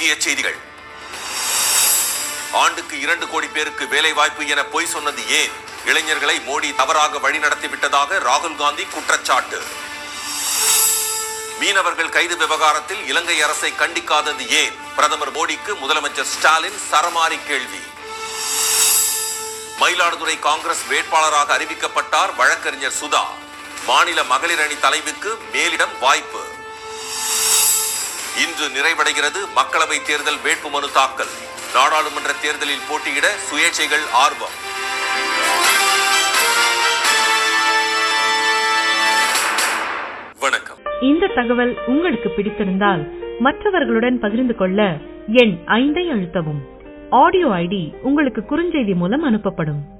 முக்கிய செய்திகள் ஆண்டுக்கு இரண்டு கோடி பேருக்கு வேலை வாய்ப்பு என பொய் சொன்னது ஏன் இளைஞர்களை மோடி தவறாக வழிநடத்தி விட்டதாக ராகுல் காந்தி குற்றச்சாட்டு மீனவர்கள் கைது விவகாரத்தில் இலங்கை அரசை கண்டிக்காதது ஏன் பிரதமர் மோடிக்கு முதலமைச்சர் ஸ்டாலின் சரமாரி கேள்வி மயிலாடுதுறை காங்கிரஸ் வேட்பாளராக அறிவிக்கப்பட்டார் வழக்கறிஞர் சுதா மாநில மகளிர் அணி தலைவிக்கு மேலிடம் வாய்ப்பு இன்று நிறைவடைகிறது மக்களவை தேர்தல் வேட்புமனு தாக்கல் நாடாளுமன்ற தேர்தலில் போட்டியிட சுயேட்சைகள் ஆர்வம் வணக்கம் இந்த தகவல் உங்களுக்கு பிடித்திருந்தால் மற்றவர்களுடன் பகிர்ந்து கொள்ள எண் ஐந்தை அழுத்தவும் ஆடியோ ஐடி உங்களுக்கு குறுஞ்செய்தி மூலம் அனுப்பப்படும்